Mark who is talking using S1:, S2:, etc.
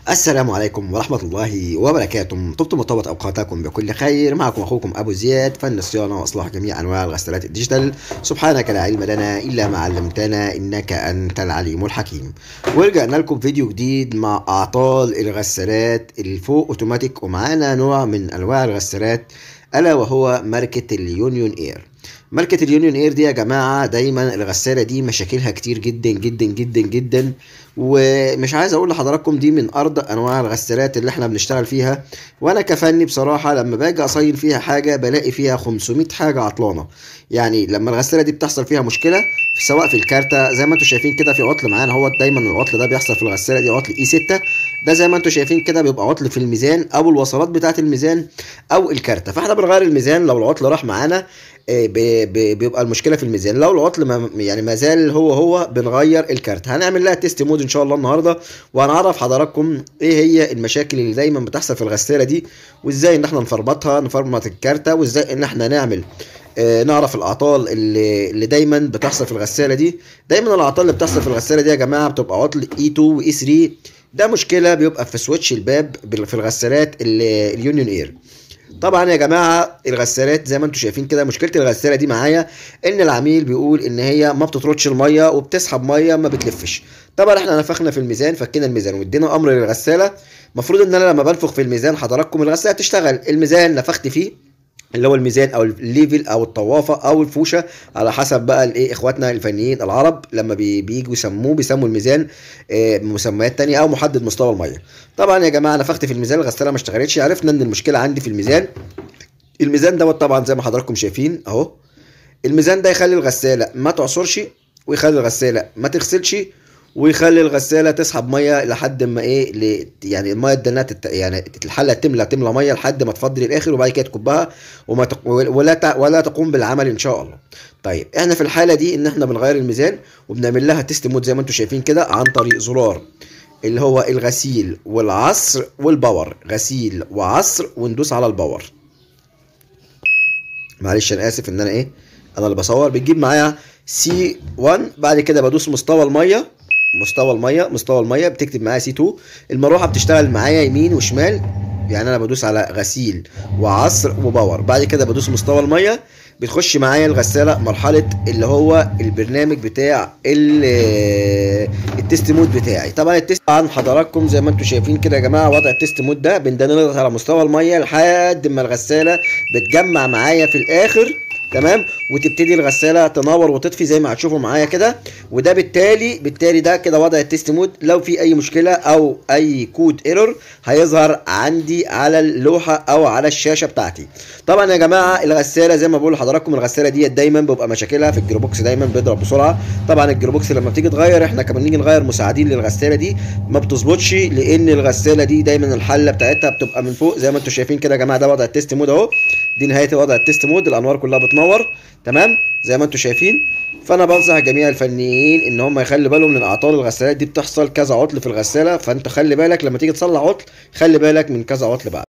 S1: السلام عليكم ورحمة الله وبركاته طبتم وطابت أوقاتكم بكل خير معكم أخوكم أبو زياد فن الصيانة وإصلاح جميع أنواع الغسالات الديجيتال سبحانك لا علم لنا إلا ما علمتنا إنك أنت العليم الحكيم ورجعنا لكم فيديو جديد مع أعطال الغسالات الفوق أوتوماتيك ومعانا نوع من أنواع الغسالات ألا وهو ماركة اليونيون إير ماركة اليونيون اير دي يا جماعة دايما الغسالة دي مشاكلها كتير جدا جدا جدا جدا ومش عايز اقول لحضراتكم دي من ارض انواع الغسالات اللي احنا بنشتغل فيها وانا كفني بصراحة لما باجي اصين فيها حاجة بلاقي فيها 500 حاجة عطلانة يعني لما الغسالة دي بتحصل فيها مشكلة سواء في الكارتة زي ما انتم شايفين كده في عطل معانا هو دايما العطل ده بيحصل في الغسالة دي عطل اي 6 ده زي ما انتم شايفين كده بيبقى عطل في الميزان او الوصلات بتاعة الميزان او الكارتة فاحنا بنغير الميزان لو العطل راح معانا بيبقى المشكله في الميزان لو العطل ما يعني ما زال هو هو بنغير الكارت هنعمل لها تيست مود ان شاء الله النهارده وهنعرف حضراتكم ايه هي المشاكل اللي دايما بتحصل في الغساله دي وازاي ان احنا نفرمطها نفرمط الكارته وازاي ان احنا نعمل آه نعرف الاعطال اللي, اللي دايما بتحصل في الغساله دي دايما الاعطال اللي بتحصل في الغساله دي يا جماعه بتبقى عطل اي 2 واي 3 ده مشكله بيبقى في سويتش الباب في الغسالات اليونيون اير طبعا يا جماعه الغسالات زي ما انتم شايفين كده مشكله الغساله دي معايا ان العميل بيقول ان هي ما بتطردش الميه وبتسحب ميه ما بتلفش طبعا احنا نفخنا في الميزان فكينا الميزان وادينا امر للغساله المفروض ان انا لما بنفخ في الميزان حضراتكم الغساله تشتغل الميزان نفخت فيه اللي هو الميزان او الليفل او الطوافه او الفوشه على حسب بقى الايه اخواتنا الفنيين العرب لما بييجوا يسموه بيسموا الميزان مسميات تانية او محدد مستوى الميه طبعا يا جماعه نفخت في الميزان الغساله ما اشتغلتش عرفنا ان المشكله عندي في الميزان الميزان دوت طبعا زي ما حضراتكم شايفين اهو الميزان ده يخلي الغساله ما تعصرش ويخلي الغساله ما تغسلش ويخلي الغساله تسحب ميه لحد ما ايه ل... يعني الميه الدنات تت... يعني الحله تملى تملى ميه لحد ما تفضي للاخر وبعد كده تكبها وما تق... ولا ت... ولا تقوم بالعمل ان شاء الله طيب احنا في الحاله دي ان احنا بنغير الميزان وبنعمل لها تيست مود زي ما انتم شايفين كده عن طريق زرار اللي هو الغسيل والعصر والباور غسيل وعصر وندوس على الباور معلش انا اسف ان انا ايه انا اللي بصور بتجيب معايا سي 1 بعد كده بدوس مستوى الميه مستوى الميه مستوى الميه بتكتب معايا سي 2 المروحه بتشتغل معايا يمين وشمال يعني انا بدوس على غسيل وعصر وباور بعد كده بدوس مستوى الميه بتخش معايا الغساله مرحله اللي هو البرنامج بتاع التست مود بتاعي طبعا التست عن حضراتكم زي ما انتم شايفين كده يا جماعه وضع التست مود ده بنضغط على مستوى الميه لحد ما الغساله بتجمع معايا في الاخر تمام وتبتدي الغساله تنور وتطفي زي ما هتشوفوا معايا كده وده بالتالي بالتالي ده كده وضع التست مود لو في اي مشكله او اي كود ايرور هيظهر عندي على اللوحه او على الشاشه بتاعتي طبعا يا جماعه الغساله زي ما بقول لحضراتكم الغساله ديت دايما بيبقى مشاكلها في الجيروبوكس دايما بيضرب بسرعه طبعا الجيروبوكس لما بتيجي تغير احنا كمان نيجي نغير مساعدين للغساله دي ما بتظبطش لان الغساله دي دايما الحله بتاعتها بتبقى من فوق زي ما انتم شايفين كده يا جماعه ده وضع التست مود اهو دي نهايه وضع التست مود الانوار كلها بتنور تمام زي ما انتم شايفين فانا بنصح جميع الفنيين ان هم يخلي بالهم من اعطال الغسالات دي بتحصل كذا عطل في الغساله فانت خلي بالك لما تيجي تصلح عطل خلي بالك من كذا عطل بعد